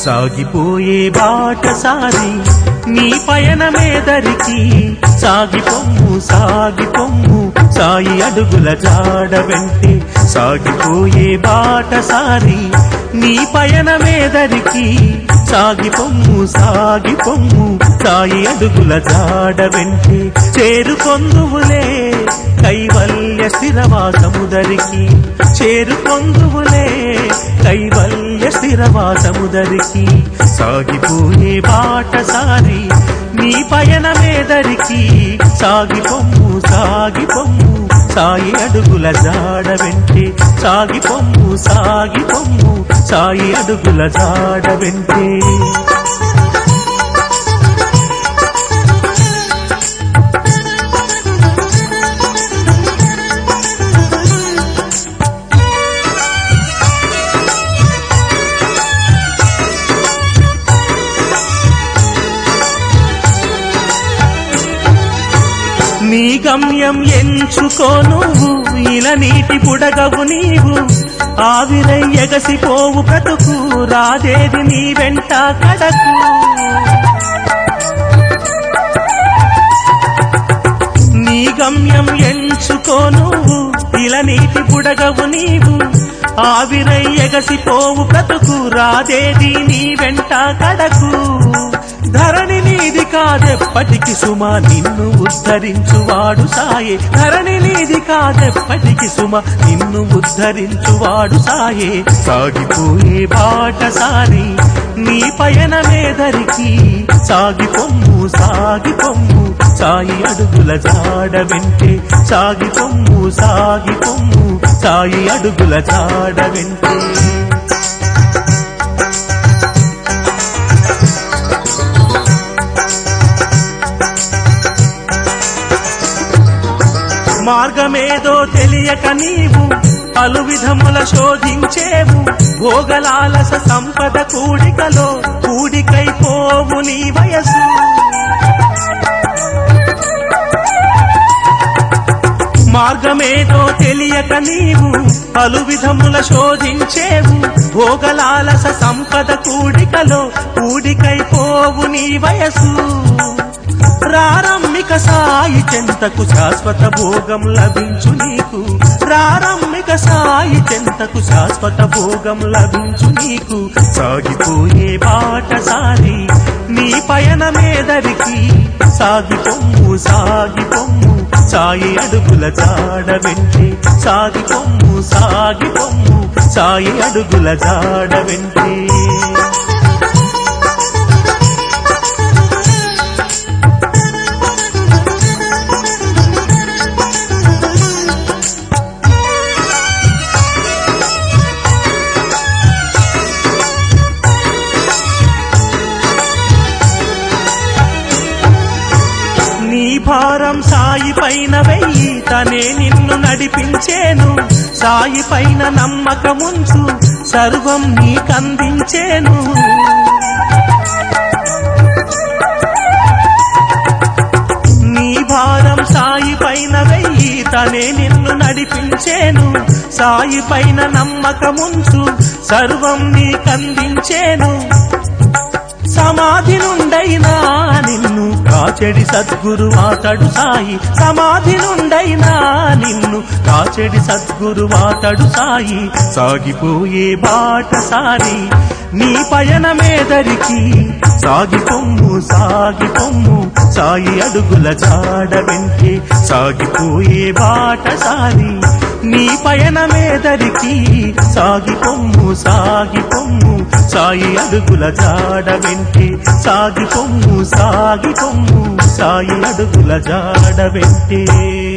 సాగిపోయే బాటసారి నీ పయనమేదరికి సాగి పొమ్ము సాగి పొమ్ము సాయి అడుగుల జాడ వెంటే సాగిపోయే బాటసారి నీ పయనమేదరికి సాగి పొమ్ము సాగి పొమ్ము సాయి అడుగుల జాడ వెంటే చేరుకొందువులే కైవల్య స్థిరవాసముదరికి చేరుకొందువులే కైవల్య స్థిరవాసముదరికి సాగిపోయే బాటసారి నీ పయనమేదరికి సాగి పొమ్ము సాగి పొమ్ము సాయి అడుగుల జాడ వెంటే సాగి పొమ్ము సాగి పొమ్ము సాయి అడుగుల జాడ వెంటే నీ గమ్యం ఎంచుకో నువ్వు ఇలా నీటి బుడగవు నీవు ఆవిరై ఎగసిపోవు బ్రతుకు రాదేది నీ వెంట కడకు నీ గమ్యం ఎంచుకో నువ్వు ఇలా నీటి బుడగవు నీవు ఆవిరై ఎగసిపోవు బ్రతుకు రాదేది నీ వెంట కడకు ధరణి నీది కాదెప్పటికి సుమ నిన్ను ఉద్ధరించువాడు సాయే ధరణి నీది కాదెప్పటికి సుమ నిన్ను ఉద్ధరించువాడు సాయే సాగిపోయే బాటసారి నీ పయనమేదరికి సాగి పొమ్ము సాగి పొమ్ము సాయి అడుగుల జాడ వెంటే సాగి పొమ్ము సాగి పొమ్ము సాయి అడుగుల జాడ వెంటే మార్గమేదో తెలియక నీవు పలు విధముల శోధించేవు భోగలాలస సంపద కూడికలో కూడికై పోవు నీ వయసు మార్గమేదో తెలియక నీవు పలు విధముల శోధించేవు భోగలాలస సంపద కూడికలో కూడికై పోవు నీ వయసు ప్రారంభిక సాయి చెంతకు శాశ్వత భోగం లభించు నీకు ప్రారంభిక సాయి చెంతకు శాశ్వత భోగం లభించు నీకు సాగిపోయే బాటసారి నీ పయనమేదరికి సాగి పొమ్ము సాగి పొమ్ము సాయి అడుగుల జాడ వెంటే సాగి పొమ్ము సాగి పొమ్ము సాయి అడుగుల జాడ వెంటే నీ భారం సాయి పైన వెయ్యి తనే నిన్ను నడిపించేను సాయి పైన నమ్మకముంచు సర్వం నీకందించేను నీ భారం సాయి పైన వెయ్యి తనే నిన్ను నడిపించేను సాయి పైన నమ్మకముంచు సర్వం నీకందించేను సమాధి నుండైనా నిన్ను కాచెడి సద్గురు అతడు సాయి సమాధి నుండైనా నిన్ను కాచెడి సద్గురు అతడు సాయి సాగిపోయే బాట సారి నీ పయనమేదరికి సాగి పొమ్ము సాగి పొమ్ము సాయి అడుగుల జాడ వెంటే సాగిపోయే బాట సారి నీ పయనమేదరికి సాగి పొమ్ము సాగి పొమ్ము సాయి అడుగుల జాడ వెంటే సాగి పొమ్ము సాగి పొమ్ము సాయి అడుగుల జాడ వెంటే